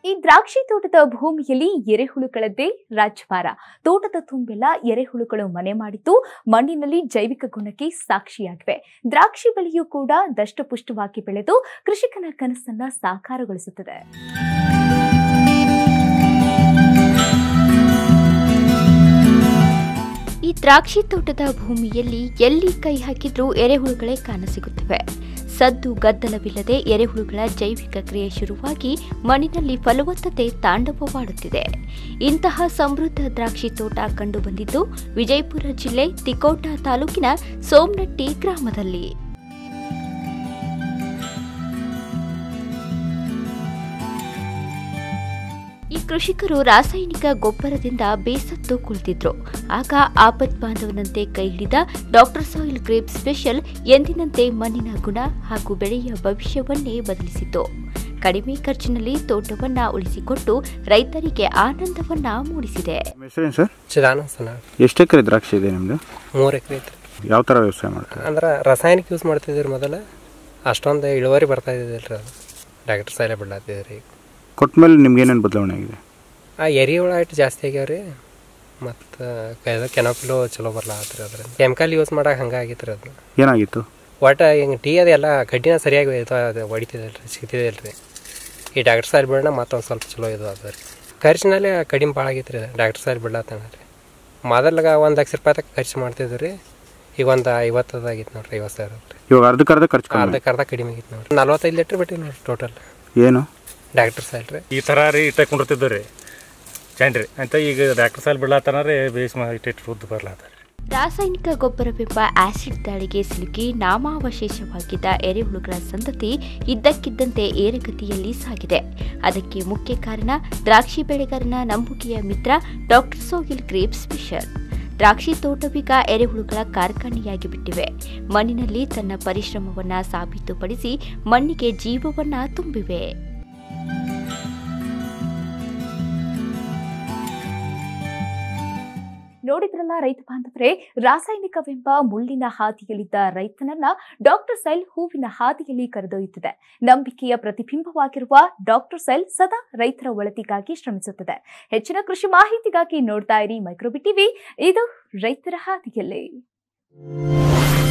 ಈ ದ್ರಾಕ್ಷಿ ತೋಟದ ಭೂಮಿಯಲ್ಲಿ ಎರೆಹುಳುಗಳದ್ದೇ ರಾಜ್ಯಭಾರ ತೋಟದ ತುಂಬೆಲ್ಲ ಎರೆಹುಳುಗಳು ಮನೆ ಮಾಡಿದ್ದು ಮಣ್ಣಿನಲ್ಲಿ ಜೈವಿಕ ಗುಣಕ್ಕೆ ಸಾಕ್ಷಿಯಾಗಿವೆ ದ್ರಾಕ್ಷಿ ಬೆಳೆಯೂ ಕೂಡ ದಷ್ಟಪುಷ್ಟವಾಗಿ ಬೆಳೆದು ಕೃಷಿಕನ ಕನಸನ್ನ ಸಾಕಾರಗೊಳಿಸುತ್ತದೆ ಈ ದ್ರಾಕ್ಷಿ ತೋಟದ ಭೂಮಿಯಲ್ಲಿ ಎಲ್ಲಿ ಕೈ ಹಾಕಿದ್ರೂ ಎರೆಹುಳುಗಳೇ ಕಾಣಸಿಗುತ್ತವೆ ಸದ್ದು ಗದ್ದಲವಿಲ್ಲದೆ ಎರೆಹುಳುಗಳ ಜೈವಿಕ ಕ್ರಿಯೆ ಶುರುವಾಗಿ ಮಣ್ಣಿನಲ್ಲಿ ಫಲವತ್ತತೆ ತಾಂಡವವಾಡುತ್ತಿದೆ ಇಂತಹ ಸಮೃದ್ಧ ದ್ರಾಕ್ಷಿ ತೋಟ ಕಂಡುಬಂದಿದ್ದು ವಿಜಯಪುರ ಜಿಲ್ಲೆ ತಿಕೋಟ ತಾಲೂಕಿನ ಸೋಮನಟ್ಟಿ ಗ್ರಾಮದಲ್ಲಿ ಈ ಕೃಷಿಕರು ರಾಸಾಯನಿಕ ಗೊಬ್ಬರದಿಂದ ಬೇಸತ್ತು ಕುಳಿತಿದ್ರು ಆಗ ಆಪತ್ ಬಾಂಧವನಂತೆ ಕೈ ಹಿಡಿದ ಡಾಕ್ಟರ್ ಸಾಯಿಲ್ ಗ್ರೇಪ್ ಸ್ಪೆಷಲ್ ಎಂದಿನಂತೆ ಮಣ್ಣಿನ ಗುಣ ಹಾಗೂ ಬೆಳೆಯ ಭವಿಷ್ಯವನ್ನೇ ಬದಲಿಸಿತು ಕಡಿಮೆ ಖರ್ಚಿನಲ್ಲಿ ತೋಟವನ್ನ ಉಳಿಸಿಕೊಟ್ಟು ರೈತರಿಗೆ ಆನಂದವನ್ನ ಮೂಡಿಸಿದೆ ನಿಮ್ಮ ಹೆಸರೇನು ಸರ್ ಚಿದಾನಂದ ಸನ ಎಷ್ಟು ಎಕರೆ ದ್ರಾಕ್ಷಿ ಇದೆ ನಿಮ್ಮದು ಮೂರು ಎಕರೆ ಐತ್ರಿ ಯಾವ ಥರ ವ್ಯವಸಾಯ ಮಾಡ್ತಾರೆ ಅಂದ್ರೆ ರಾಸಾಯನಿಕ ಯೂಸ್ ಮಾಡ್ತಿದ್ದೀರಿ ಮೊದಲು ಅಷ್ಟೊಂದು ಇಳುವರಿ ಬರ್ತಾ ಇದ್ದಿದ್ದಿಲ್ಲ ರೀ ಅದು ಡಾಕ್ಟರ್ ಸೈಲೆ ಬಿಡ್ಲಾತಿದ್ರಿ ಈಗ ಕೊಟ್ಟ ಮೇಲೆ ನಿಮ್ಗೆ ಏನೇನು ಬದಲಾವಣೆ ಆಗಿದೆ ಆ ಎರಿಹುಳ ಇಟ್ಟು ಜಾಸ್ತಿ ಆಗ್ಯಾವ ರೀ ಮತ್ತು ಕೆನಪಿಲು ಚಲೋ ಬರ್ಲಾತ್ರಿ ಅದ್ರಿಂದ ಕೆಮಿಕಲ್ ಯೂಸ್ ಮಾಡಕ್ಕೆ ಹಂಗೆ ಆಗಿತ್ತು ರೀ ಅದು ಏನಾಗಿತ್ತು ಒಟ್ಟು ಹಿಂಗೆ ಟೀ ಅದೆಲ್ಲ ಕಡ್ಡಿನ ಸರಿಯಾಗಿ ಇದು ಅದು ಹೊಡಿತಿದ್ದಿಲ್ಲ ರೀ ಸಿಗ್ತಿದ್ದಿಲ್ಲ ರೀ ಈ ಡಾಕ್ಟರ್ ಸೈಲ್ ಬಿಡೋಣ ಮತ್ತೊಂದು ಸ್ವಲ್ಪ ಚಲೋ ಇದು ಅದ ರೀ ಖರ್ಚಿನಲ್ಲಿ ಕಡಿಮೆ ಭಾಳ ಆಗೈತೆ ರೀ ಡಾಕ್ಟರ್ ಸೈಲ್ ಬಿಡ್ಲತ್ತಾನ ರೀ ಮೊದಲಾಗ ಒಂದು ಲಕ್ಷ ರೂಪಾಯಿ ತಕ್ಕ ಖರ್ಚು ಮಾಡ್ತಿದ್ವಿ ರೀ ಈಗ ಒಂದು ಐವತ್ತದಾಗಿತ್ತು ನೋಡ್ರಿ ಐವತ್ತು ಸಾವಿರ ರೀ ಇವಾಗ ಅರ್ಧಕ್ಕೆ ಅರ್ಧ ಖರ್ಚು ಕಮ್ಮಿ ಅರ್ಧಕ್ಕೆ ಅರ್ಧ ಕಡಿಮೆ ಆಗಿತ್ತು ನೋಡ್ರಿ ನಲ್ವತ್ತೈದು ಲೀಟ್ರ್ ಬಿಟ್ಟಿವಿ ನೋಡ್ರಿ ಟೋಟಲ್ ಏನು ಡಾಕ್ಟರ್ ಸೈಲ್ ರೀ ಈ ಥರ ರೀ ಇಟ್ಟ ಕುಂಡಿರ್ತಿದ್ವು ರೀ ಚಂಡ್ ರೀ ಅಂತ ಈಗ ಡಾಕ್ಟರ್ ಸಾಲ್ ಬಿಡ್ಲಾತಾನ ರೀ ಬೇಸ್ ಇಟ್ಟಿಟ್ಟು ಉದ್ದು ಬರ್ಲಾತಾರ ರಾಸಾಯನಿಕ ಗೊಬ್ಬರವೆಂಬ ಆಸಿಡ್ ದಾಳಿಗೆ ಸಿಲುಕಿ ನಾಮಾವಶೇಷವಾಗಿದ್ದ ಎರೆಹುಳುಗಳ ಸಂತತಿ ಇದ್ದಕ್ಕಿದ್ದಂತೆ ಏರಗತಿಯಲ್ಲಿ ಸಾಗಿದೆ ಅದಕ್ಕೆ ಮುಖ್ಯ ಕಾರಣ ದ್ರಾಕ್ಷಿ ಬೆಳೆಗಾರನ ನಂಬುಗೆಯ ಮಿತ್ರ ಡಾಕ್ಟರ್ ಸೋಗಿಲ್ ಗ್ರೇಪ್ ಸ್ಪೆಷಲ್ ದ್ರಾಕ್ಷಿ ತೋಟವೀಗ ಎರೆಹುಳುಗಳ ಕಾರ್ಖಾನೆಯಾಗಿ ಬಿಟ್ಟಿವೆ ಮಣ್ಣಿನಲ್ಲಿ ತನ್ನ ಪರಿಶ್ರಮವನ್ನ ಸಾಬೀತುಪಡಿಸಿ ಮಣ್ಣಿಗೆ ಜೀವವನ್ನ ತುಂಬಿವೆ ನೋಡಿದ್ರಲ್ಲ ರೈತ ಬಾಂಧವರೇ ರಾಸಾಯನಿಕವೆಂಬ ಮುಳ್ಳಿನ ಹಾದಿಯಲ್ಲಿದ್ದ ರೈತನನ್ನ ಡಾಕ್ಟರ್ ಸೈಲ್ ಹೂವಿನ ಹಾದಿಯಲ್ಲಿ ಕರೆದೊಯ್ಯುತ್ತಿದೆ ನಂಬಿಕೆಯ ಪ್ರತಿಬಿಂಬವಾಗಿರುವ ಡಾಕ್ಟರ್ ಸೈಲ್ ಸದಾ ರೈತರ ಒಳತಿಗಾಗಿ ಶ್ರಮಿಸುತ್ತದೆ ಹೆಚ್ಚಿನ ಕೃಷಿ ಮಾಹಿತಿಗಾಗಿ ನೋಡ್ತಾ ಇರಿ ಮೈಕ್ರೋಬಿ ಟಿವಿ ಇದು ರೈತರ ಹಾದಿಯಲ್ಲಿ